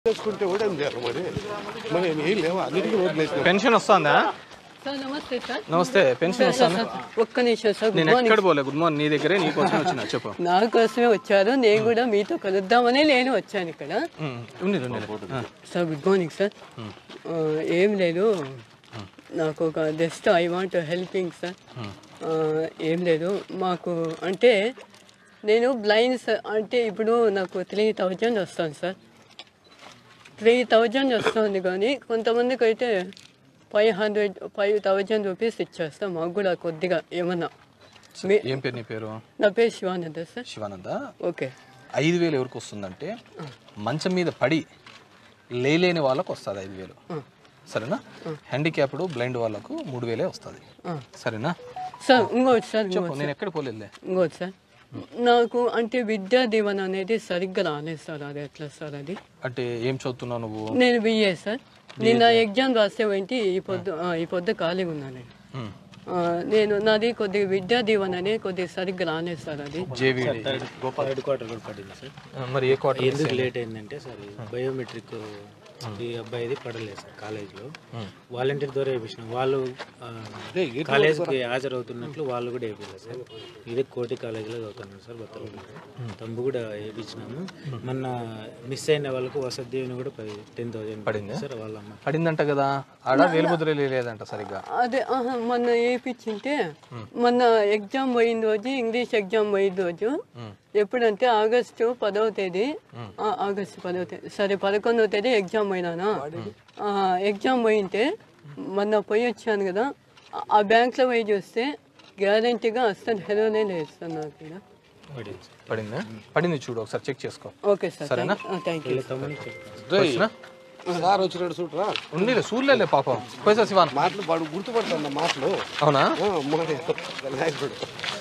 చేసుకుంటే కూడా ఏం చేయాలి మరి మరి ఏం లేవు అన్నిటికీ రోడ్లు వేసినాం పెన్షన్ వస్తుందా సార్ నమస్తే సార్ నమస్తే పెన్షన్ వస్తుందా ఒక్క నిమిషం సార్ నేను గుడ్ మార్నింగ్ ఎక్కడ పోలే గుడ్ మార్నింగ్ నీ దగ్గరే నీ కోసం వచ్చిన చెప్పు నా కోసమే వచ్చారు నేను కూడా మీతో కలుద్దామని నేను వచ్చాను ఇక్కడ ఉమ్, ఉండేది ఉండేది ఆ, సార్ గుడ్ మార్నింగ్ సార్ ఆ, ఏం లేదు నాకు ఒక just I want helping sir ఆ, ఏం లేదు మాకు అంటే నేను బ్లైండ్ సార్ అంటే ఇప్పుడు నాకు త్రీ థౌజండ్ వస్తుంది సార్ త్రీ థౌజండ్ వస్తుంది కానీ కొంతమందికి అయితే five hundred five thousand rupees ఇచ్చేస్తాం మాకు కూడా కొద్దిగా ఏమన్నా మీ ఏం పేరు నీ పేరు నా పేరు శివానంద సార్ శివానంద ఓకే ఐదు వేలు ఎవరికి వస్తుందంటే మంచం మీద పడి లేలేని వాళ్ళకు వస్తుంది ఐదు వేలు సరేనా హ్యాండిక్యాప్డ్ బ్లైండ్ వాళ్ళకు మూడు వేలే వస్తుంది సరేనా సార్ ఇంకోటి సార్ ఇంకోటి చెప్పు నేను ఎక్కడ పోలేదులే ఇంకోటి సార్ నాకు అంటే విద్యా దీవెన అనేది సరిగ్గా రాలేదు సార్ అది ఎట్లా సార్ అది అంటే ఏం చదువుతున్నావు నువ్వు నేను బిఏ సార్ నిన్న ఎగ్జామ్ రాస్తే ఏంటి ఈ పొద్దు ఆ, ఈ పొద్దు ఖాళీగా ఉన్నాను నేను ఉమ్. ఆ, నేను నాది కొద్దిగా విద్యా దీవెన అనేది కొద్దిగా సరిగ్గా రాలేదు సార్ అది జేవీడి గోపాల్ హెడ్ క్వార్టర్ కూడా పడింది సార్ మరి ఏ క్వార్టర్ ఎందుకు లేట్ అయిందంటే సార్ బయోమెట్రిక్ ఈ అబ్బాయిది పడలేదు సార్ కాలేజ్లో వాలంటీర్ ద్వారా వేయించినాం వాళ్ళు ఆ, కాలేజ్కి హాజరవుతున్నట్లు వాళ్ళు కూడా వేయించారు సార్ ఇది కోటి కాలేజీలో చదువుతున్నారు సార్ బత్తలు తంబు కూడా వేయించినాము మొన్న మిస్ అయిన వాళ్ళకు వసతి కూడా పది టెన్ థౌసండ్ పడింది సార్ వాళ్ళ అమ్మ పడిందంట కదా ఆడ వేలుముద్ర లేదంట సరిగ్గా అదే ఆహా, మొన్న వేయించింటే మొన్న ఎగ్జామ్ పోయిన రోజు ఇంగ్లీష్ ఎగ్జామ్ పోయిన రోజు ఎప్పుడంటే ఆగస్టు పదవ తేదీ ఆ, ఆగస్టు పదవ తేదీ సరే పదకొండవ తేదీ ఎగ్జామ్ పోయినానా ఆ, ఎగ్జామ్ పోయింటే మొన్న పోయి వచ్చాను కదా ఆ- ఆ బ్యాంక్లో పోయి చూస్తే గ్యారంటీగా అస్సలు హెరోనే లేదు సార్ నాకు ఇక్కడ పడింది సార్ పడిందా పడింది చూడు ఒకసారి చెక్ చేసుకో ఓకే సార్ థ్యాంక్ యూ తమ్ముని చెప్పాను వచ్చినా సార్ వచ్చినాడు చూడరా ఉండేలే చూడలే పాపం పోయి శివాన్ మాటలు వాడు గుర్తుపడతాను మాటలు అవునా ఆ, అమ్మాయి నాయకుడు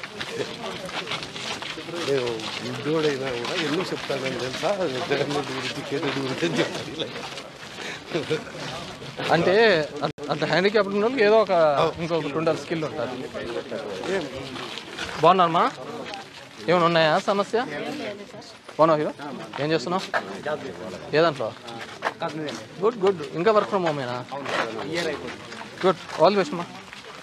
నేను ఇంటోడైనా కూడా ఎందుకు చెప్తానని తెలుసా జగన్ రెడ్డి గురించి కేరెడ్డి గురించి అని చెప్తాను ఇలా. అంటే అంత- అంత హ్యాండిక్యాప్డ్ ఉన్న వాళ్ళకి ఏదో ఒక ఇంకొకటి ఉండాలి స్కిల్ ఉంటుంది బాగున్నారమ్మా ఏమైనా ఉన్నాయా సమస్య బాగున్నావు హీరో ఏం చేస్తున్నావు ఏ దాంట్లో గుడ్ గుడ్ ఇంకా వర్క్ ఫ్రమ్ హోమేనా గుడ్ ఆల్ బెస్ట్ అమ్మా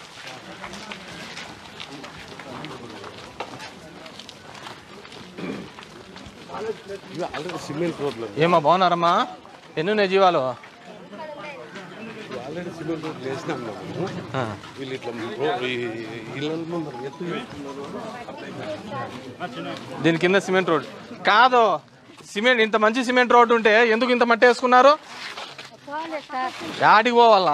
ఇవి ఆల్రెడీ సిమెంట్ రోడ్లు ఏమా బాగున్నారమ్మా ఎన్ని ఉన్నాయి జీవాలు ఆల్రెడీ సిమెంట్ రోడ్లు వేసినాం మేము ఆ. వీళ్ళు ఇట్లా రో- ఈ ఇళ్ళ ముందర ఎత్తు దీని కింద సిమెంట్ రోడ్ కాదు సిమెంట్ ఇంత మంచి సిమెంట్ రోడ్ ఉంటే ఎందుకు ఇంత మట్టి వేసుకున్నారు యాడికి పోవాలా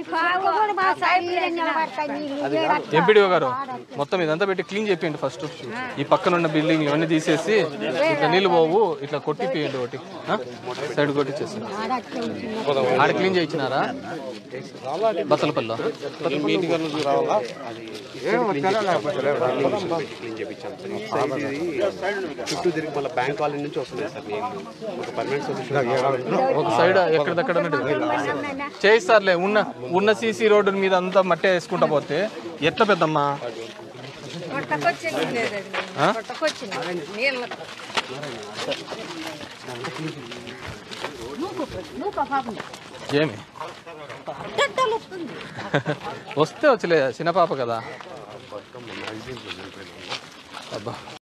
ఎంపీడీఓ గారు మొత్తం ఇదంతా పెట్టి క్లీన్ చేయండి ఫస్ట్ ఈ పక్కన ఉన్న బిల్డింగ్ ఇవన్నీ తీసేసి ఇట్లా నీళ్ళు పోవు ఇట్లా కొట్టిపోయండి ఒకటి సైడ్ కొట్టించేసి ఆడ క్లీన్ చేయించినారా బసలపల్లిలో మీ ఇంటికి నుంచి రావాలా చుట్టూ తిరిగి మళ్ళీ బ్యాంక్ కాలనీ నుంచి వస్తున్నాయి సార్ నీళ్ళు ఒక పర్మనెంట్ సొల్యూషన్ ఒక సైడ్ ఎక్కడిదక్కడ చేయిస్తారులే ఉన్న ఉన్న సీసీ రోడ్డు మీద అంతా మట్టి వేసుకుంటా పోతే ఎట్లా పెద్దమ్మా ఆ? ఏమి వస్తే వచ్చలే చిన్న పాప కదా అబ్బా